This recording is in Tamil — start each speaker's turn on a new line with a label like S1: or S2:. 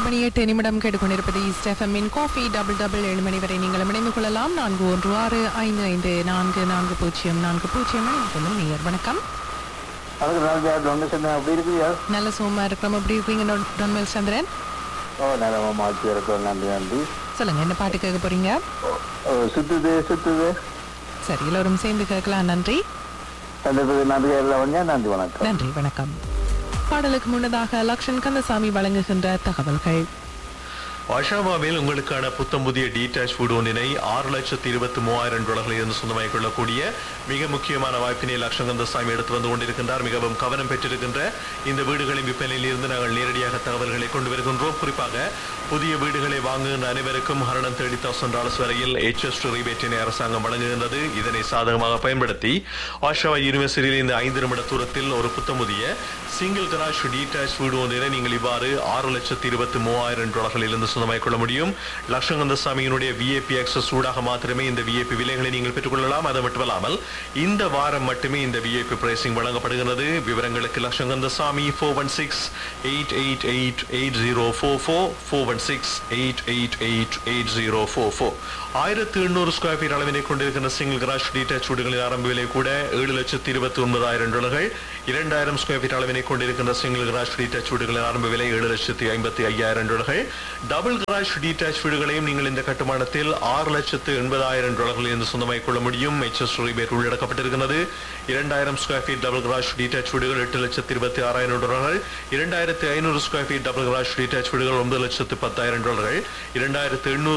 S1: மணி எட்டு நிமிடம் கேட்டுக்கொண்டிருப்பது ஈஸ்ட் எஃப்எம்மின் காஃபி டபுள் டபுள் ஏழு மணி வரை நீங்கள் இணைந்து கொள்ளலாம் நான்கு ஒன்று ஆறு ஐந்து ஐந்து நான்கு நான்கு பூஜ்ஜியம் நான்கு பூஜ்ஜியம் இணைந்து கொள்ளும் நேயர் வணக்கம்
S2: அதுக்கு நான் ஜார் டொனேஷன் அப்படி இருக்குயா
S1: நல்ல சுகமா இருக்கிறோம் எப்படி இருக்கீங்க டொ- டொன்மெல் சந்திரன்
S2: ஓ நல்ல மாற்றி இருக்கோம் நன்றி நன்றி
S1: சொல்லுங்க என்ன பாட்டு கேட்க போறீங்க
S2: ஓ சுத்துது சுத்துது
S1: சரி எல்லோரும் சேர்ந்து கேட்கலாம் நன்றி
S2: சந்தர்ப்பத்தில் நன்றி எல்லாம் நன்றி வணக்கம்
S1: நன்றி வணக்கம் பாடலுக்கு முன்னதாக லக்ஷன் கந்தசாமி வழங்குகின்ற தகவல்கள்
S3: வாஷாவாவில் உங்களுக்கான புத்தம் புதிய டீடாச் ஃபுட் ஒன்றினை ஆறு லட்சத்தி இருபத்தி மூவாயிரம் டாலர்களில் இருந்து சொந்தமாகிக் கொள்ளக்கூடிய மிக முக்கியமான வாய்ப்பினை லட்சங்கந்த சாமி எடுத்து வந்து கொண்டிருக்கின்றார் மிகவும் கவனம் பெற்றிருக்கின்ற இந்த வீடுகளின் விற்பனையில் இருந்து நாங்கள் நேரடியாக தகவல்களை கொண்டு வருகின்றோம் குறிப்பாக புதிய வீடுகளை வாங்குகின்ற அனைவருக்கும் ஹரணம் தேர்ட்டி தௌசண்ட் டாலர்ஸ் வரையில் ஹெச்எஸ் ரிபேட்டினை அரசாங்கம் வழங்குகின்றது இதனை சாதகமாக பயன்படுத்தி ஆஷாவா யூனிவர்சிட்டியில் இந்த ஐந்து நிமிட தூரத்தில் ஒரு புத்தம் புதிய சிங்கிள் கராஜ் டீடாச் வீடு ஒன்றினை நீங்கள் இவ்வாறு ஆறு லட்சத்தி இருபத்தி மூவாயிரம் டாலர்களில் இருந்து சொந்தமாக்கிக் கொள்ள முடியும் லட்சங்கந்த சாமியினுடைய விஏபி ஆக்சஸ் ஊடாக மாத்திரமே இந்த விஏபி விலைகளை நீங்கள் பெற்றுக்கொள்ளலாம் அது மட்டுமல்லாமல் இந்த வாரம் மட்டுமே இந்த விஏபி பிரைசிங் வழங்கப்படுகிறது விவரங்களுக்கு லட்சங்கந்த சாமி four one six eight eight eight eight zero four four four one six eight eight eight eight zero four four ஆயிரத்து எண்ணூறு ஸ்கொயர் ஃபீட் அளவினை கொண்டிருக்கின்ற சிங்கிள் கராஜ் டீடாச் வீடுகளின் ஆரம்ப விலை கூட ஏழு லட்சத்தி இருபத்தி ஒன்பதாயிரம் டாலர்கள் இரண்டாயிரம் ஸ்கொயர் ஃபீட் அளவினை கொண்டிருக்கின்ற சிங்கிள் கராஜ் டீடாச் வீடுகளின் ஆரம்ப விலை ஏழு லட்சத்தி ஐம்பத்தி ஐயாயிரம் டாலர்கள் டபுள் கராஜ் டீடாச் வீடுகளையும் நீங்கள் இந்த கட்டுமானத்தில் ஆறு லட்சத்து எண்பதாயிரம் டாலர்களில் இருந்து சொந்தமாக்கிக் கொள்ள முடியும் எச்எஸ் ரிபேட் உள்ளடக்கப்பட்டிருக்கிறது இரண்டாயிரம் square feet double garage detached வீடுகள் எட்டு லட்சத்தி இருபத்தி ஆறாயிரம் டாலர்கள் இரண்டாயிரத்து ஐநூறு square feet double garage detached வீடுகள் ஒன்பது லட்சத்து பத்தாயிரம் டாலர்கள் இரண்டாயிரத்து எண்ணூறு